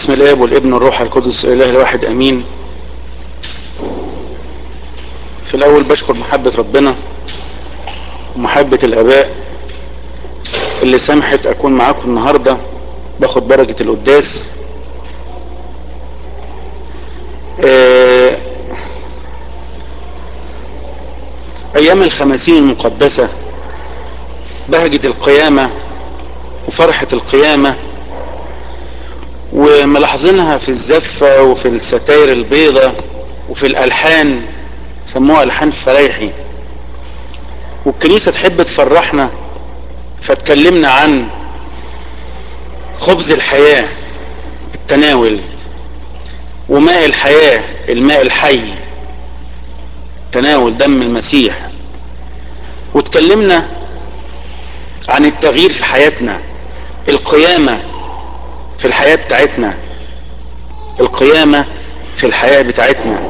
باسم الاب والابن والروح القدس الاله الواحد امين في الاول بشكر محبة ربنا ومحبة الاباء اللي سمحت اكون معاكم النهاردة باخد بركة القداس آه، ايام الخمسين المقدسة بهجة القيامة وفرحة القيامة وملاحظينها في الزفة وفي الستاير البيضة وفي الألحان سموها ألحان فلايحي والكنيسة تحب تفرحنا فتكلمنا عن خبز الحياة التناول وماء الحياة الماء الحي تناول دم المسيح وتكلمنا عن التغيير في حياتنا القيامة في الحياة بتاعتنا القيامة في الحياة بتاعتنا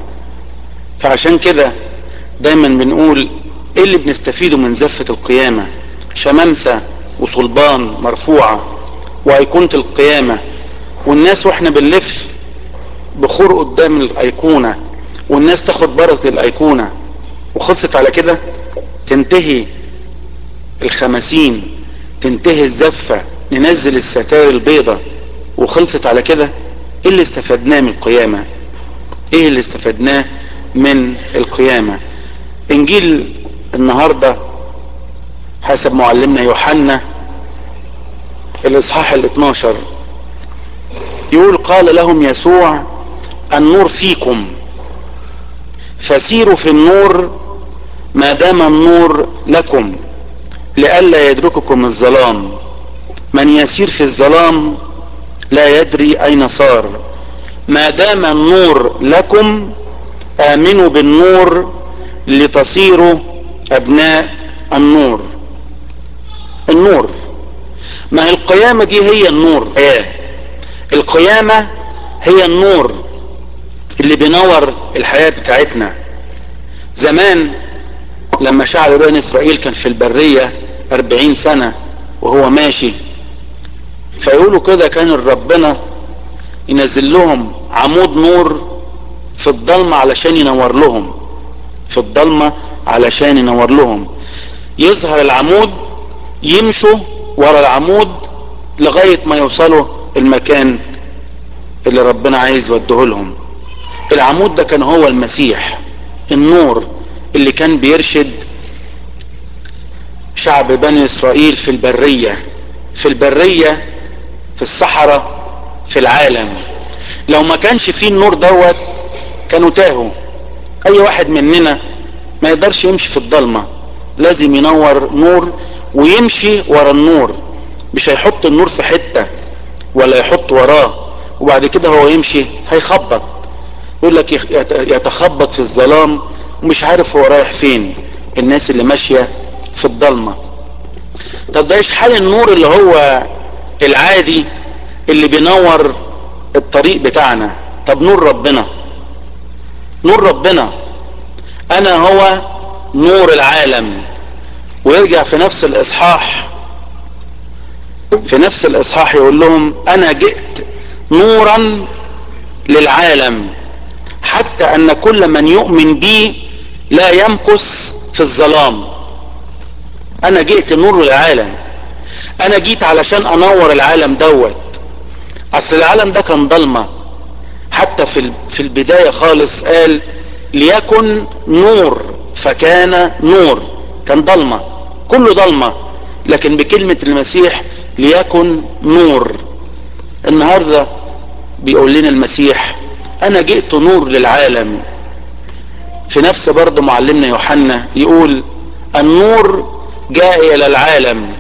فعشان كده دايما بنقول ايه اللي بنستفيده من زفة القيامة شمامسة وصلبان مرفوعة وايقونة القيامة والناس واحنا بنلف بخور قدام الايقونة والناس تاخد بركة الايقونة وخلصت على كده تنتهي الخمسين تنتهي الزفة ننزل الستائر البيضة وخلصت على كده ايه اللي استفدناه من القيامة ايه اللي استفدناه من القيامة انجيل النهاردة حسب معلمنا يوحنا الاصحاح ال 12 يقول قال لهم يسوع النور فيكم فسيروا في النور ما دام النور لكم لئلا يدرككم الظلام من يسير في الظلام لا يدري اين صار ما دام النور لكم امنوا بالنور لتصيروا ابناء النور النور ما هي القيامة دي هي النور القيامة هي النور اللي بينور الحياة بتاعتنا زمان لما شعب بني اسرائيل كان في البرية اربعين سنة وهو ماشي فيقولوا كده كان ربنا ينزل لهم عمود نور في الضلمة علشان ينور لهم في الضلمة علشان ينور لهم يظهر العمود يمشوا ورا العمود لغاية ما يوصلوا المكان اللي ربنا عايز يوديه لهم العمود ده كان هو المسيح النور اللي كان بيرشد شعب بني اسرائيل في البرية في البرية في الصحراء في العالم لو ما كانش فيه النور دوت كانوا تاهوا اي واحد مننا ما يقدرش يمشي في الضلمة لازم ينور نور ويمشي ورا النور مش هيحط النور في حتة ولا يحط وراه وبعد كده هو يمشي هيخبط يقول لك يتخبط في الظلام ومش عارف هو رايح فين الناس اللي ماشية في الضلمة طب ده ايش حال النور اللي هو العادي اللي بينور الطريق بتاعنا طب نور ربنا نور ربنا انا هو نور العالم ويرجع في نفس الاصحاح في نفس الاصحاح يقول لهم انا جئت نورا للعالم حتى ان كل من يؤمن بي لا يمكث في الظلام انا جئت نور للعالم انا جيت علشان انور العالم دوت اصل العالم ده كان ضلمة حتى في في البداية خالص قال ليكن نور فكان نور كان ضلمة كله ضلمة لكن بكلمة المسيح ليكن نور النهاردة بيقول لنا المسيح انا جئت نور للعالم في نفس برضه معلمنا يوحنا يقول النور جاء الى العالم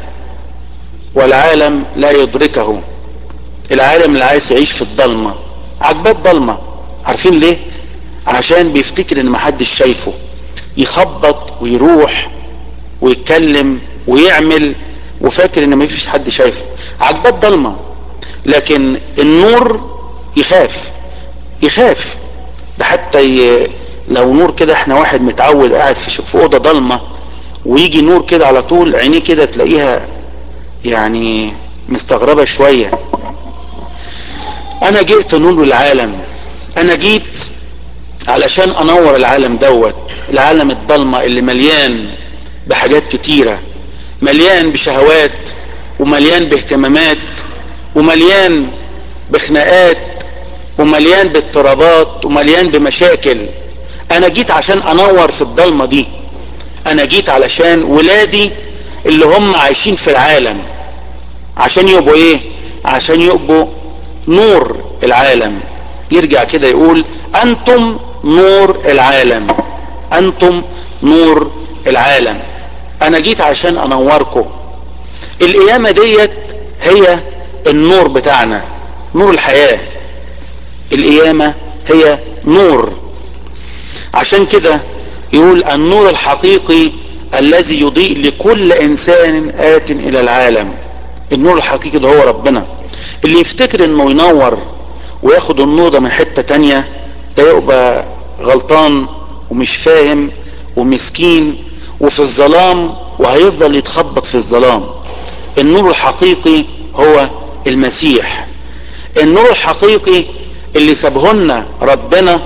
والعالم لا يدركه العالم اللي عايز يعيش في الضلمة عجبات ضلمة عارفين ليه عشان بيفتكر ان محدش شايفه يخبط ويروح ويتكلم ويعمل وفاكر ان مفيش حد شايفه عجبات ضلمة لكن النور يخاف يخاف ده حتى ي... لو نور كده احنا واحد متعود قاعد في, في اوضه ضلمه ويجي نور كده على طول عينيه كده تلاقيها يعني مستغربه شويه انا جئت نور العالم انا جيت علشان انور العالم دوت العالم الضلمة اللي مليان بحاجات كتيرة مليان بشهوات ومليان باهتمامات ومليان بخناقات ومليان باضطرابات ومليان بمشاكل انا جيت عشان انور في الضلمة دي انا جيت علشان ولادي اللي هم عايشين في العالم عشان يبقوا ايه عشان يبقوا نور العالم يرجع كده يقول انتم نور العالم انتم نور العالم انا جيت عشان انوركم القيامة ديت هي النور بتاعنا نور الحياة القيامة هي نور عشان كده يقول النور الحقيقي الذي يضيء لكل انسان ات الى العالم النور الحقيقي ده هو ربنا اللي يفتكر انه ينور وياخد النور ده من حتة تانية ده يبقى غلطان ومش فاهم ومسكين وفي الظلام وهيفضل يتخبط في الظلام النور الحقيقي هو المسيح النور الحقيقي اللي سابهن ربنا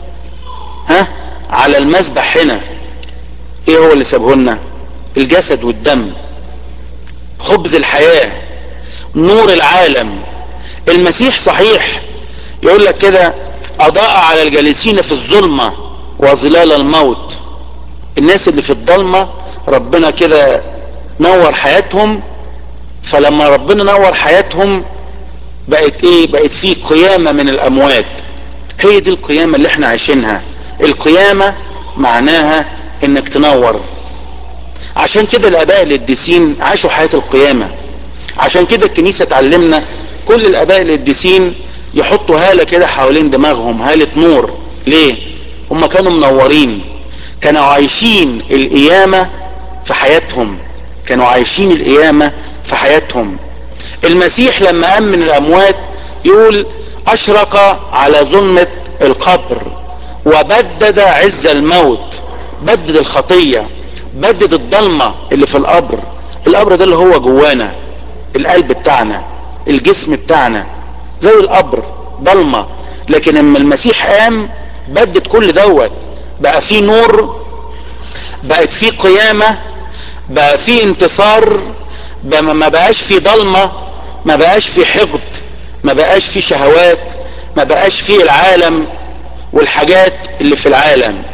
ها على المذبح هنا ايه هو اللي سابهن الجسد والدم خبز الحياة نور العالم المسيح صحيح يقول لك كده اضاء على الجالسين في الظلمة وظلال الموت الناس اللي في الضلمة ربنا كده نور حياتهم فلما ربنا نور حياتهم بقت ايه بقت في قيامة من الاموات هي دي القيامة اللي احنا عايشينها القيامة معناها انك تنور عشان كده الاباء القديسين عاشوا حياة القيامة عشان كده الكنيسة تعلمنا كل الاباء القديسين يحطوا هالة كده حوالين دماغهم هالة نور ليه هم كانوا منورين كانوا عايشين القيامة في حياتهم كانوا عايشين القيامة في حياتهم المسيح لما قام من الاموات يقول اشرق على ظلمة القبر وبدد عز الموت بدد الخطية بدد الضلمة اللي في القبر القبر ده اللي هو جوانا القلب بتاعنا الجسم بتاعنا زي القبر ضلمة لكن اما المسيح قام بدد كل دوت بقى فيه نور بقت فيه قيامة بقى فيه انتصار بقى ما بقاش فيه ضلمة ما بقاش فيه حقد ما بقاش فيه شهوات ما بقاش فيه العالم والحاجات اللي في العالم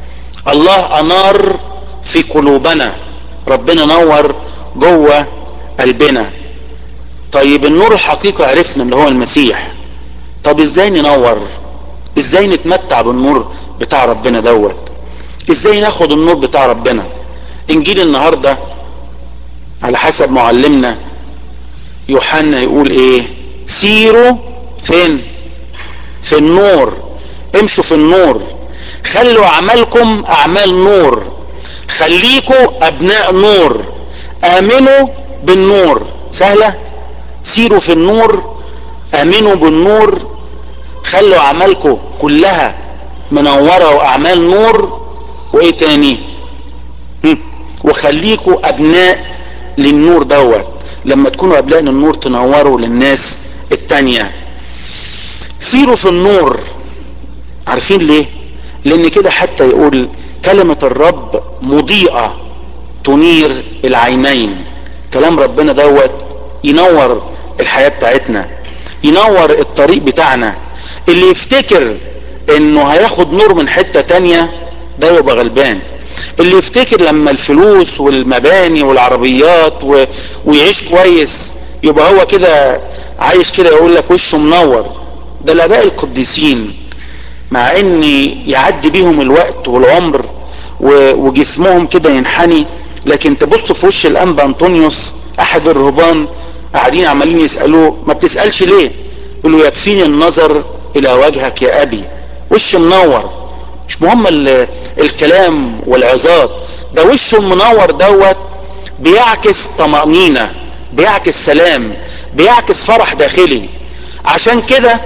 الله انار في قلوبنا ربنا نور جوه قلبنا طيب النور الحقيقي عرفنا اللي هو المسيح طب ازاي ننور ازاي نتمتع بالنور بتاع ربنا دوت ازاي ناخد النور بتاع ربنا انجيل النهارده على حسب معلمنا يوحنا يقول ايه سيروا فين في النور امشوا في النور خلوا اعمالكم اعمال نور خليكوا ابناء نور امنوا بالنور سهلة سيروا في النور امنوا بالنور خلوا اعمالكم كلها منورة واعمال نور وايه تاني هم. وخليكوا ابناء للنور دوت لما تكونوا ابناء للنور تنوروا للناس التانية سيروا في النور عارفين ليه لان كده حتى يقول كلمة الرب مضيئة تنير العينين كلام ربنا دوت ينور الحياة بتاعتنا ينور الطريق بتاعنا اللي يفتكر انه هياخد نور من حتة تانية ده يبقى غلبان اللي يفتكر لما الفلوس والمباني والعربيات و... ويعيش كويس يبقى هو كده عايش كده يقول لك وشه منور ده الاباء القديسين مع ان يعدي بيهم الوقت والعمر و... وجسمهم كده ينحني لكن تبص في وش الانبا انطونيوس احد الرهبان قاعدين عمالين يسالوه ما بتسالش ليه يقول له يكفيني النظر الى وجهك يا ابي وش منور مش مهم الكلام والعظات ده وشه المنور دوت بيعكس طمأنينة بيعكس سلام بيعكس فرح داخلي عشان كده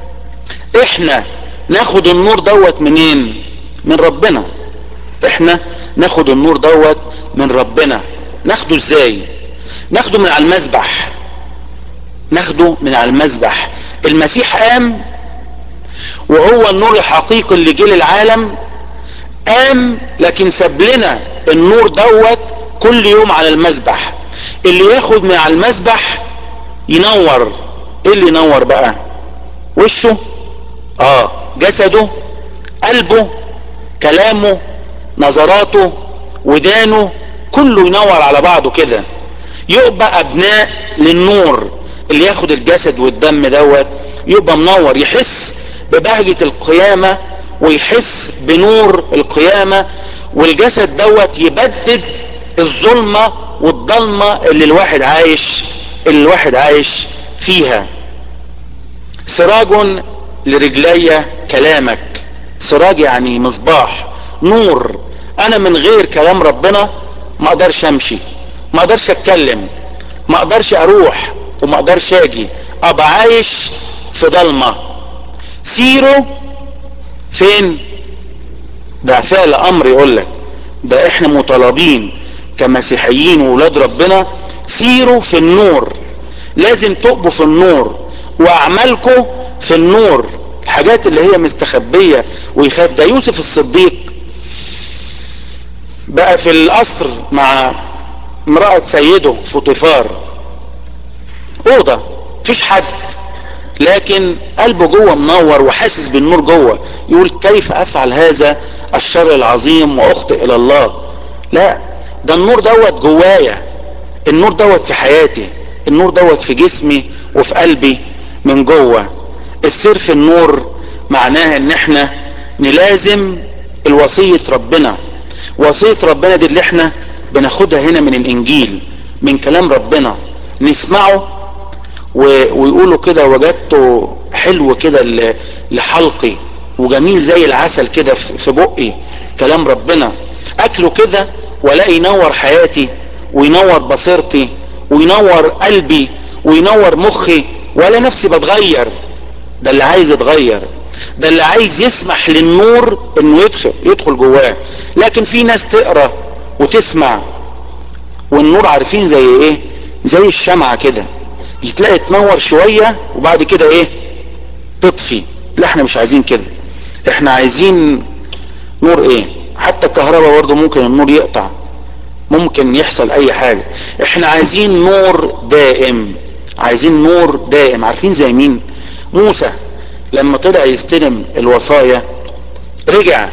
احنا ناخد النور دوت منين من ربنا احنا ناخد النور دوت من ربنا ناخده ازاي ناخده من على المذبح ناخده من على المذبح المسيح قام وهو النور الحقيقي اللي جه للعالم قام لكن ساب لنا النور دوت كل يوم على المسبح اللي ياخد من على المسبح ينور ايه اللي ينور بقى وشه اه جسده قلبه كلامه نظراته ودانه كله ينور على بعضه كده يبقى ابناء للنور اللي ياخد الجسد والدم دوت يبقى منور يحس ببهجة القيامة ويحس بنور القيامة والجسد دوت يبدد الظلمة والضلمة اللي الواحد عايش اللي الواحد عايش فيها سراج لرجلي كلامك سراج يعني مصباح نور انا من غير كلام ربنا ما اقدرش امشي ما اقدرش اتكلم ما اقدرش اروح وما اقدرش اجي ابقى عايش في ضلمه سيروا فين ده فعل امر يقول لك ده احنا مطالبين كمسيحيين وولاد ربنا سيروا في النور لازم تقبوا في النور واعمالكم في النور الحاجات اللي هي مستخبية ويخاف ده يوسف الصديق بقى في القصر مع امرأة سيده فطيفار اوضة مفيش حد لكن قلبه جوه منور وحاسس بالنور جوه يقول كيف افعل هذا الشر العظيم واخطئ الى الله لا ده النور دوت جوايا النور دوت في حياتي النور دوت في جسمي وفي قلبي من جوه السير في النور معناها ان احنا نلازم الوصية ربنا وصية ربنا دي اللي احنا بناخدها هنا من الانجيل من كلام ربنا نسمعه ويقولوا كده وجدته حلو كده لحلقي وجميل زي العسل كده في بقي كلام ربنا اكله كده والاقي ينور حياتي وينور بصيرتي وينور قلبي وينور مخي ولا نفسي بتغير ده اللي عايز يتغير ده اللي عايز يسمح للنور انه يدخل يدخل جواه لكن في ناس تقرا وتسمع والنور عارفين زي ايه زي الشمعة كده تلاقي تنور شوية وبعد كده ايه تطفي لا احنا مش عايزين كده احنا عايزين نور ايه حتى الكهرباء برضه ممكن النور يقطع ممكن يحصل اي حاجة احنا عايزين نور دائم عايزين نور دائم عارفين زي مين موسى لما طلع يستلم الوصايا رجع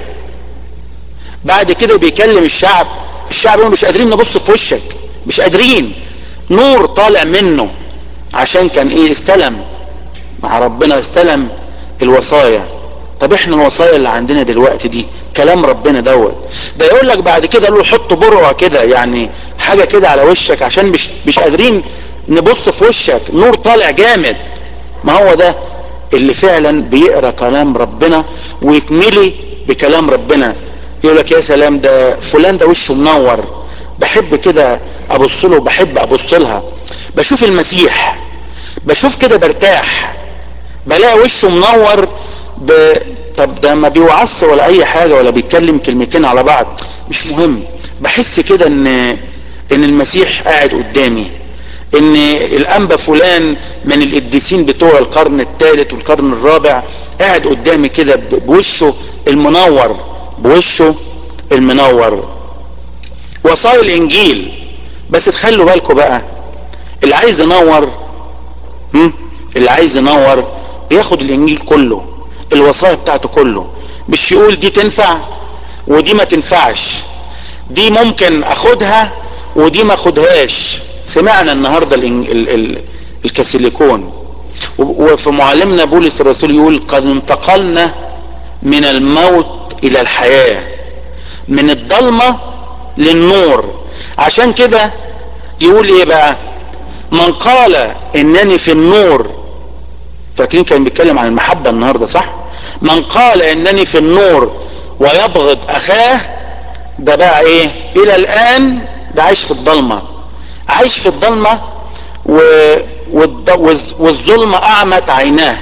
بعد كده بيكلم الشعب الشعب مش قادرين نبص في وشك مش قادرين نور طالع منه عشان كان ايه استلم مع ربنا استلم الوصايا طب احنا الوصايا اللي عندنا دلوقتي دي كلام ربنا دوت ده يقول لك بعد كده قالوا حط برعه كده يعني حاجه كده على وشك عشان مش مش قادرين نبص في وشك نور طالع جامد ما هو ده اللي فعلا بيقرا كلام ربنا ويتملي بكلام ربنا يقول لك يا سلام ده فلان ده وشه منور بحب كده ابص له بحب ابص لها بشوف المسيح بشوف كده برتاح بلاقي وشه منور ب... طب ده ما بيوعص ولا اي حاجه ولا بيتكلم كلمتين على بعض مش مهم بحس كده ان ان المسيح قاعد قدامي ان الانبا فلان من القديسين بتوع القرن الثالث والقرن الرابع قاعد قدامي كده بوشه المنور بوشه المنور وصايا الانجيل بس تخلوا بالكم بقى اللي عايز ينور اللي عايز ينور بياخد الانجيل كله الوصايا بتاعته كله مش يقول دي تنفع ودي ما تنفعش دي ممكن اخدها ودي ما اخدهاش سمعنا النهاردة ال ال الكاسيليكون وفي معلمنا بولس الرسول يقول قد انتقلنا من الموت الى الحياة من الضلمة للنور عشان كده يقول ايه بقى من قال انني في النور فاكرين كان بيتكلم عن المحبة النهاردة صح من قال انني في النور ويبغض اخاه ده بقى ايه الى الان ده عايش في الضلمه عايش في الضلمة و... والظلمة أعمت عيناه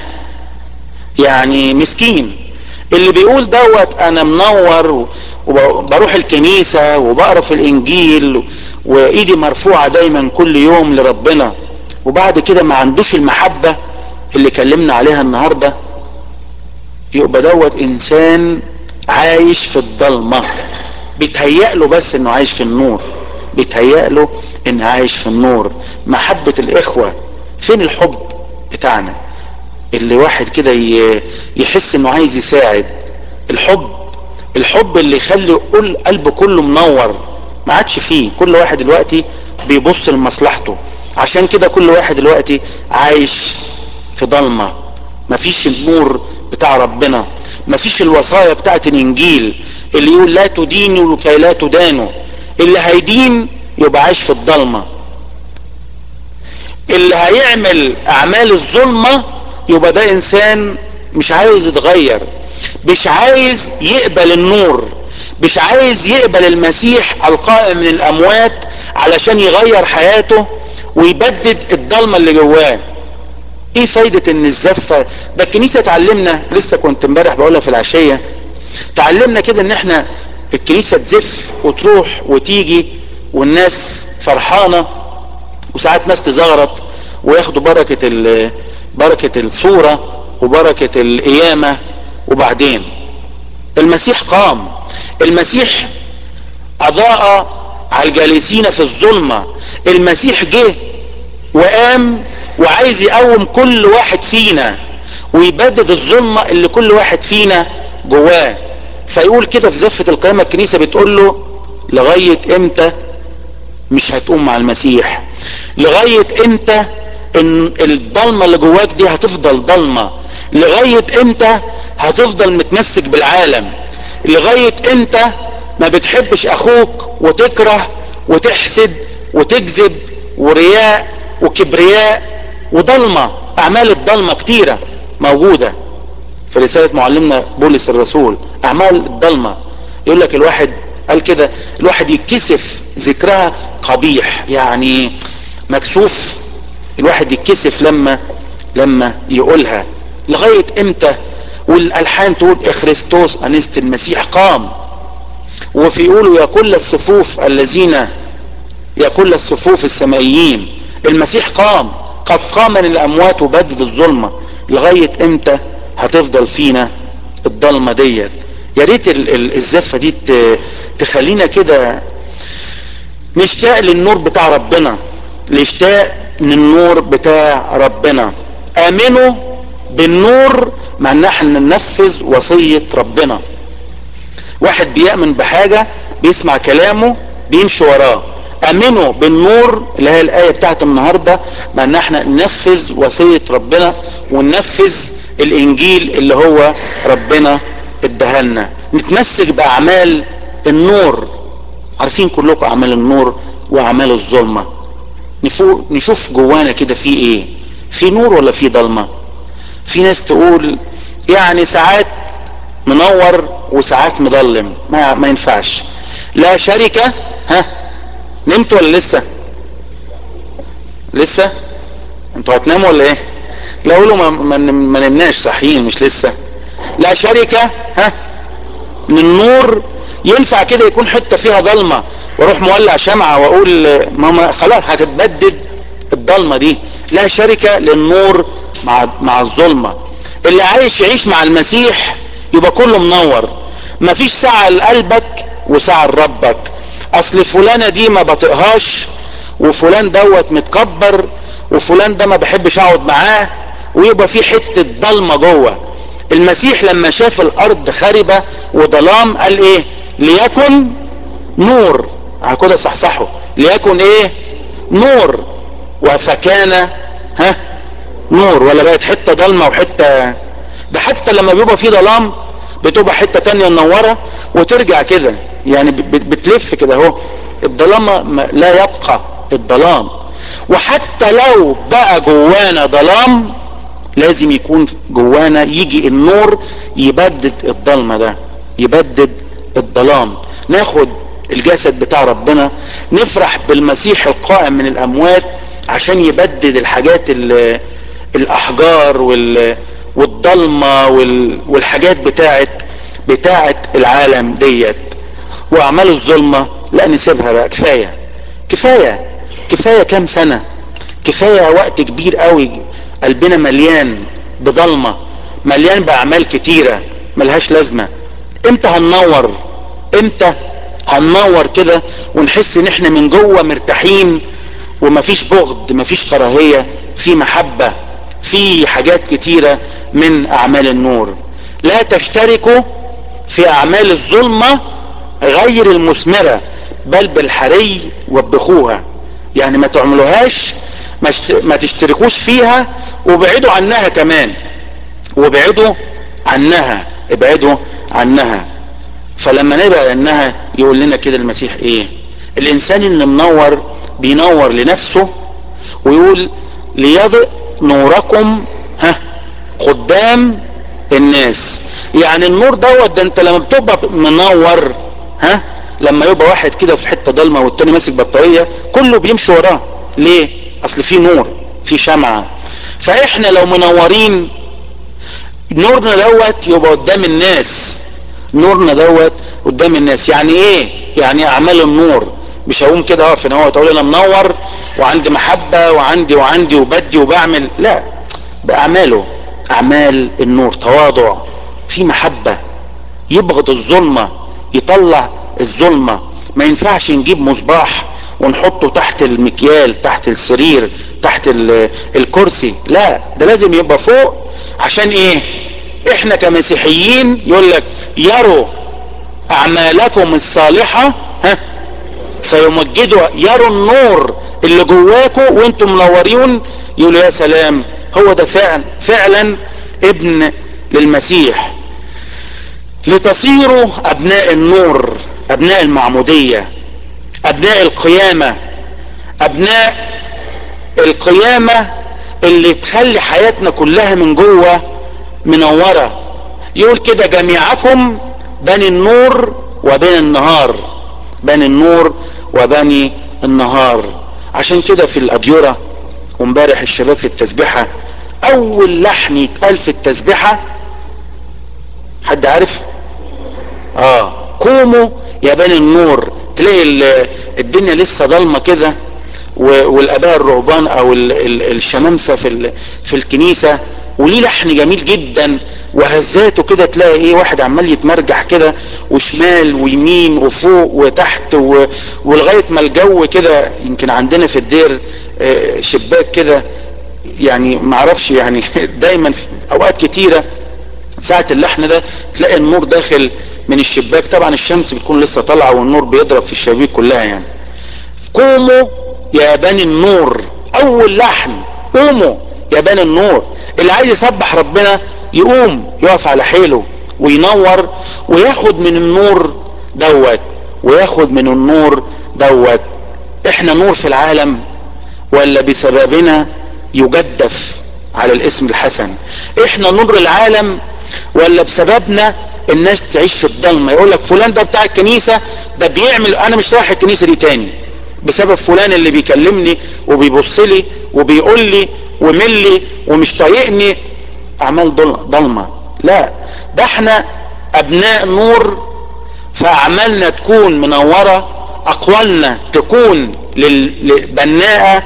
يعني مسكين اللي بيقول دوت أنا منور وبروح الكنيسة وبقرا في الإنجيل وإيدي مرفوعة دايما كل يوم لربنا وبعد كده ما عندوش المحبة اللي كلمنا عليها النهارده يبقى دوت انسان عايش في الضلمه بيتهيأ له بس انه عايش في النور بيتهيأ له انه عايش في النور محبة الاخوة فين الحب بتاعنا اللي واحد كده يحس انه عايز يساعد الحب الحب اللي يخلي قلبه كله منور ما عادش فيه كل واحد دلوقتي بيبص لمصلحته عشان كده كل واحد دلوقتي عايش في ضلمة مفيش النور بتاع ربنا مفيش الوصايا بتاعت الانجيل اللي يقول لا تدينوا لكي لا تدانوا اللي هيدين يبقى عايش في الضلمه اللي هيعمل اعمال الظلمه يبقى ده انسان مش عايز يتغير مش عايز يقبل النور مش عايز يقبل المسيح القائم من الاموات علشان يغير حياته ويبدد الضلمه اللي جواه ايه فايدة ان الزفة ده الكنيسة تعلمنا لسه كنت امبارح بقولها في العشية تعلمنا كده ان احنا الكنيسة تزف وتروح وتيجي والناس فرحانة وساعات ناس تزغرط وياخدوا بركة بركة الصورة وبركة القيامة وبعدين المسيح قام المسيح اضاء على الجالسين في الظلمة المسيح جه وقام وعايز يقوم كل واحد فينا ويبدد الظلمة اللي كل واحد فينا جواه فيقول كده في زفة القيامة الكنيسة بتقول له لغاية امتى مش هتقوم مع المسيح لغاية امتى ان الضلمة اللي جواك دي هتفضل ضلمة لغاية امتى هتفضل متمسك بالعالم لغاية امتى ما بتحبش اخوك وتكره وتحسد وتكذب ورياء وكبرياء وضلمة اعمال الضلمة كتيرة موجودة في رسالة معلمنا بولس الرسول اعمال الضلمة يقول لك الواحد قال كده الواحد يتكسف ذكرها قبيح يعني مكسوف الواحد يتكسف لما لما يقولها لغاية امتى والالحان تقول اخريستوس انست المسيح قام وفي يقولوا يا كل الصفوف الذين يا كل الصفوف السمائيين المسيح قام قد قام من الاموات وبدد الظلمه لغايه امتى هتفضل فينا الضلمه ديت يا ريت الزفه دي تخلينا كده نشتاق للنور بتاع ربنا نشتاق للنور بتاع ربنا امنوا بالنور مع ان احنا ننفذ وصيه ربنا واحد بيؤمن بحاجه بيسمع كلامه بيمشي وراه امنوا بالنور اللي هي الايه بتاعت النهارده مع ان احنا ننفذ وصيه ربنا وننفذ الانجيل اللي هو ربنا ادهلنا نتمسك باعمال النور عارفين كلكم اعمال النور واعمال الظلمه نشوف جوانا كده في ايه في نور ولا في ضلمه في ناس تقول يعني ساعات منور وساعات مضلم ما, ما ينفعش لا شركه ها نمت ولا لسه لسه انتوا هتناموا ولا ايه لا قولوا ما, ما, ما نمناش صحيين مش لسه لا شركة ها من النور ينفع كده يكون حتة فيها ضلمة واروح مولع شمعة واقول ما خلاص هتتبدد الضلمة دي لا شركة للنور مع مع الظلمة اللي عايش يعيش مع المسيح يبقى كله منور مفيش ساعة لقلبك وساعة لربك اصل فلانة دي ما بطيقهاش وفلان دوت متكبر وفلان ده ما بحبش اقعد معاه ويبقى في حتة ضلمة جوه المسيح لما شاف الارض خربة وظلام قال ايه ليكن نور كده صحصحه ليكن ايه نور وفكان ها نور ولا بقت حتة ضلمة وحتة ده حتى لما بيبقى في ظلام بتبقى حتة تانية منورة وترجع كده يعني بتلف كده اهو الظلام لا يبقى الظلام وحتى لو بقى جوانا ظلام لازم يكون جوانا يجي النور يبدد الضلمة ده يبدد الظلام ناخد الجسد بتاع ربنا نفرح بالمسيح القائم من الاموات عشان يبدد الحاجات الاحجار والضلمة والحاجات بتاعت بتاعت العالم ديت واعمال الظلمة لا نسيبها بقى كفاية كفاية كفاية كام سنة كفاية وقت كبير قوي قلبنا مليان بضلمة مليان بأعمال كتيرة ملهاش لازمة امتى هننور امتى هننور كده ونحس ان احنا من جوه مرتاحين ومفيش بغض مفيش كراهية في محبة في حاجات كتيرة من اعمال النور لا تشتركوا في اعمال الظلمة غير المثمرة بل بالحري وبخوها يعني ما تعملوهاش ما تشتركوش فيها وابعدوا عنها كمان وابعدوا عنها ابعدوا عنها فلما نبعد عنها يقول لنا كده المسيح ايه الانسان اللي منور بينور لنفسه ويقول ليضئ نوركم ها قدام الناس يعني النور دوت ده انت لما بتبقى منور ها لما يبقى واحد كده في حته ضلمه والتاني ماسك بطاريه كله بيمشي وراه ليه اصل في نور في شمعه فاحنا لو منورين نورنا دوت يبقى قدام الناس نورنا دوت قدام الناس يعني ايه يعني اعمال النور مش هقوم كده اقف هنا اقول انا منور وعندي محبه وعندي وعندي وبدي وبعمل لا باعماله اعمال النور تواضع في محبه يبغض الظلمه يطلع الظلمه ما ينفعش نجيب مصباح ونحطه تحت المكيال تحت السرير تحت الكرسي لا ده لازم يبقى فوق عشان ايه احنا كمسيحيين يقول لك يروا اعمالكم الصالحة ها فيمجدوا يروا النور اللي جواكوا وانتم منورين يقولوا يا سلام هو ده فعل فعلا ابن للمسيح لتصيروا ابناء النور ابناء المعمودية ابناء القيامة ابناء القيامة اللي تخلي حياتنا كلها من جوه منورة يقول كده جميعكم بني النور وبني النهار بني النور وبني النهار عشان كده في الأديرة وامبارح الشباب في التسبيحة أول لحن يتقال في التسبيحة حد عارف؟ اه قوموا يا بني النور تلاقي الدنيا لسه ضلمه كده والاباء الرهبان او الشمامسه في في الكنيسه وليه لحن جميل جدا وهزاته كده تلاقي ايه واحد عمال يتمرجح كده وشمال ويمين وفوق وتحت و... ولغايه ما الجو كده يمكن عندنا في الدير شباك كده يعني معرفش يعني دايما في اوقات كتيره ساعه اللحن ده تلاقي النور داخل من الشباك طبعا الشمس بتكون لسه طالعه والنور بيضرب في الشبابيك كلها يعني قوموا يا بني النور اول لحن قوموا يا بني النور اللي عايز يسبح ربنا يقوم يقف على حيله وينور وياخد من النور دوت وياخد من النور دوت احنا نور في العالم ولا بسببنا يجدف على الاسم الحسن احنا نور العالم ولا بسببنا الناس تعيش في الضلمه يقول لك فلان ده بتاع الكنيسه ده بيعمل انا مش رايح الكنيسه دي تاني بسبب فلان اللي بيكلمني وبيبص لي وبيقول لي وملي ومش طايقني اعمال ضلمه لا ده احنا ابناء نور فاعمالنا تكون منوره اقوالنا تكون بناءه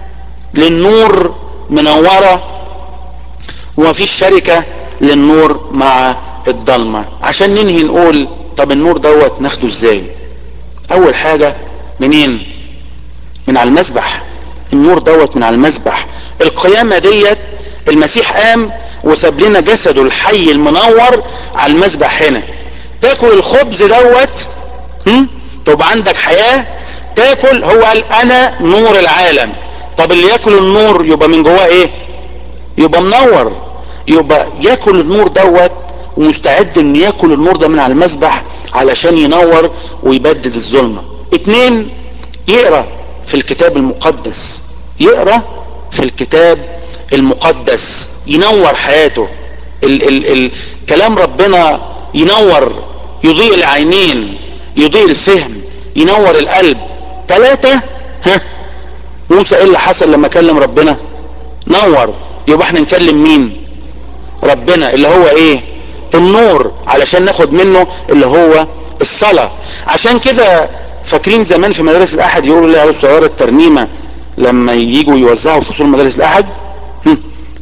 للنور منوره ومفيش شركه للنور مع الضلمه عشان ننهي نقول طب النور دوت ناخده ازاي اول حاجه منين من على المسبح النور دوت من على المسبح القيامة ديت المسيح قام وساب لنا جسده الحي المنور على المسبح هنا تاكل الخبز دوت تبقى عندك حياة تاكل هو قال انا نور العالم طب اللي ياكل النور يبقى من جواه ايه يبقى منور يبقى ياكل النور دوت ومستعد ان ياكل النور ده من على المسبح علشان ينور ويبدد الظلمه اتنين يقرا في الكتاب المقدس يقرا في الكتاب المقدس ينور حياته ال ال ال كلام ربنا ينور يضيء العينين يضيء الفهم ينور القلب ثلاثة ها موسى ايه اللي حصل لما كلم ربنا نور يبقى احنا نكلم مين ربنا اللي هو ايه النور علشان ناخد منه اللي هو الصلاة عشان كده فاكرين زمان في مدارس الاحد يقولوا للعيال الصغيره الترنيمه لما يجوا يوزعوا فصول مدارس الاحد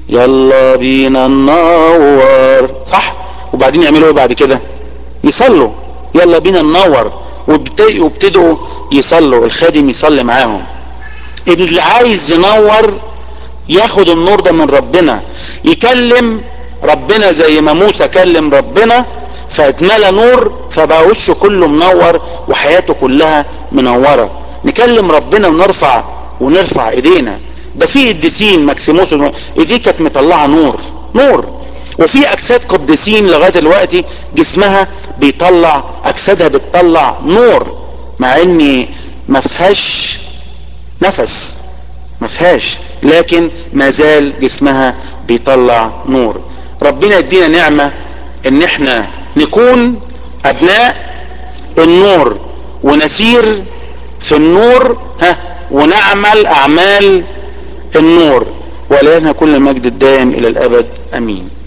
يلا بينا ننور صح وبعدين يعملوا ايه بعد كده يصلوا يلا بينا ننور وابتدوا يصلوا الخادم يصلي معاهم اللي عايز ينور ياخد النور ده من ربنا يكلم ربنا زي ما موسى كلم ربنا فاتملى نور فبقى وشه كله منور وحياته كلها منوره نكلم ربنا ونرفع ونرفع ايدينا ده في قديسين ماكسيموس ايديه كانت مطلعه نور نور وفي اجساد قديسين لغايه دلوقتي جسمها بيطلع اجسادها بتطلع نور مع ان ما فيهاش نفس ما فيهاش لكن ما زال جسمها بيطلع نور ربنا يدينا نعمه ان احنا نكون ابناء النور ونسير في النور ها ونعمل اعمال النور ولنا كل المجد الدائم الى الابد امين